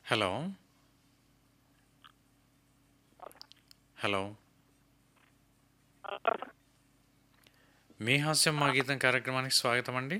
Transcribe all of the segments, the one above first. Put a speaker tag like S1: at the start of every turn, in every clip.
S1: Hello hello మీ హాస్యం మా గీతం కార్యక్రమానికి స్వాగతం అండి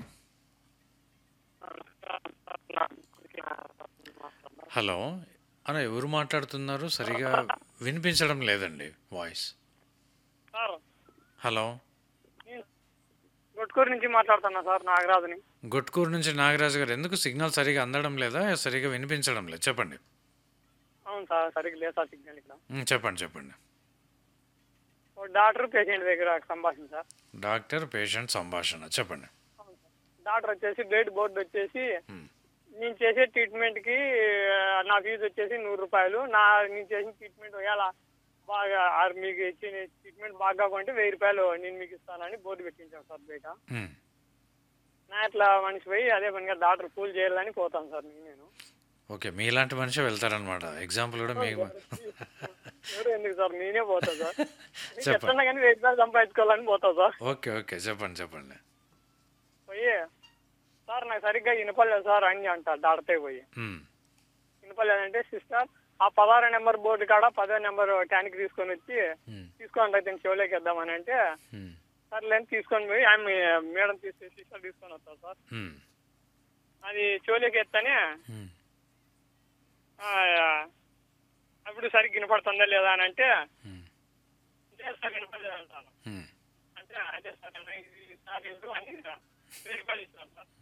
S1: హలో అన్న ఎవరు మాట్లాడుతున్నారు సరిగా వినిపించడం లేదండి వాయిస్
S2: సార్
S1: హలో
S2: గుట్కూరు నుంచి మాట్లాడుతున్నా సార్ నాగరాజుని
S1: గొట్కూరు నుంచి నాగరాజు గారు ఎందుకు సిగ్నల్ సరిగా అందడం లేదా సరిగా వినిపించడం లేదు చెప్పండి
S2: అవును సార్ సరిగ్గా లేదు సార్ సిగ్నల్ ఇక్కడ
S1: ఉమ్, చెప్పండి చెప్పండి
S2: ఓ డాక్టర్ పేషెంట్ దగ్గర సంభాషణ సార్
S1: డాక్టర్ పేషెంట్ సంభాషణ చెప్పండి
S2: డాక్టర్ వచ్చేసి డేట్ బోర్డు వచ్చేసి
S1: ఉమ్,
S2: నేను చేసే ట్రీట్మెంట్కి నా ఫీజు వచ్చేసి నూరు రూపాయలు నా నేను చేసిన ట్రీట్మెంట్ ఒకవేళ బాగా ఆ మీకు ఇచ్చిన ట్రీట్మెంట్ బాగా కొంటే వెయ్యి రూపాయలు నేను మీకు ఇస్తానని బోర్డు పెట్టించాను సార్ బయట
S1: ఉమ్.
S2: నా ఇట్లా మనిషి పోయి అదే పనిగా డాక్టర్ కూల్ చేయాలని పోతాను సార్ నేను
S1: ఓకే మీలాంటి మనిషి వెళ్తారనమాట ఎగ్జాంపుల్ కూడా మీకు
S2: ఎవరు ఎందుకు సార్ నేనే పోతా సార్ నేను
S1: చెప్పండి.
S2: చెప్తున్నా కానీ వెయ్యి రూపాయలు సంపాదించుకోవాలని పోతా సార్
S1: ఓకే ఓకే చెప్పండి చెప్పండి
S2: పోయి సార్ నాకు సరిగ్గా వినపడలేదు సార్ అని అంటారు డాక్టర్ పోయి
S1: ఉమ్,
S2: వినపడలేదు అంటే సిస్టర్ ఆ పదహారు నెంబర్ బోర్డు కాడ పదో నెంబర్ ట్యాంక్ తీసుకొని వచ్చి
S1: ఉమ్,
S2: తీసుకొని అయితే చెవులోకి వేద్దామని అంటే
S1: ఉమ్,
S2: సర్లే అని తీసుకొని పోయి ఆమె మేడం తీసి సిస్టర్ తీసుకొని వస్తారు సార్
S1: ఉమ్,
S2: అది చెవులోకి ఎత్తనే
S1: ఉమ్,
S2: ఆ, అప్పుడు సరిగ్గా వినపడుతుందా లేదా అని అంటే
S1: ఉమ్,
S2: "లేదు సార్ వినపడలేదు అంటాను
S1: ఉమ్.
S2: అంటే అదే సార్ ఇది సార్ ఎందుకు అని వెయ్యి రూపాయలు ఇస్తాను సార్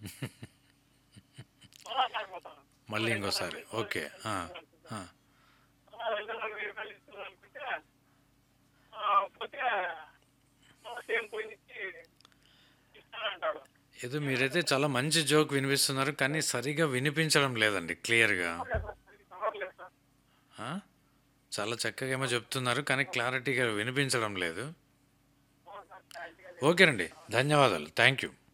S2: మళ్ళా సార్ పోతాను.
S1: మళ్ళీ ఇంకోసారి ఓకే ఆ, ఆ.
S2: ఆ, రెండు వందల వెయ్యి రూపాయలు ఇస్తున్నాను అనుకుంటే ఆ, పోతే సేమ్ పోయి ఇచ్చి ఇస్తానంటాడు
S1: ఏదో మీరైతే చాలా మంచి జోక్ వినిపిస్తున్నారు కానీ సరిగా వినిపించడం లేదండి క్లియర్గా
S2: అవ్వట్లేదు సార్
S1: ఆ? చాలా చక్కగా ఏమో చెప్తున్నారు కానీ క్లారిటీగా వినిపించడం లేదు
S2: అవును సార్
S1: ఓకేనండి ధన్యవాదాలు థ్యాంక్ యూ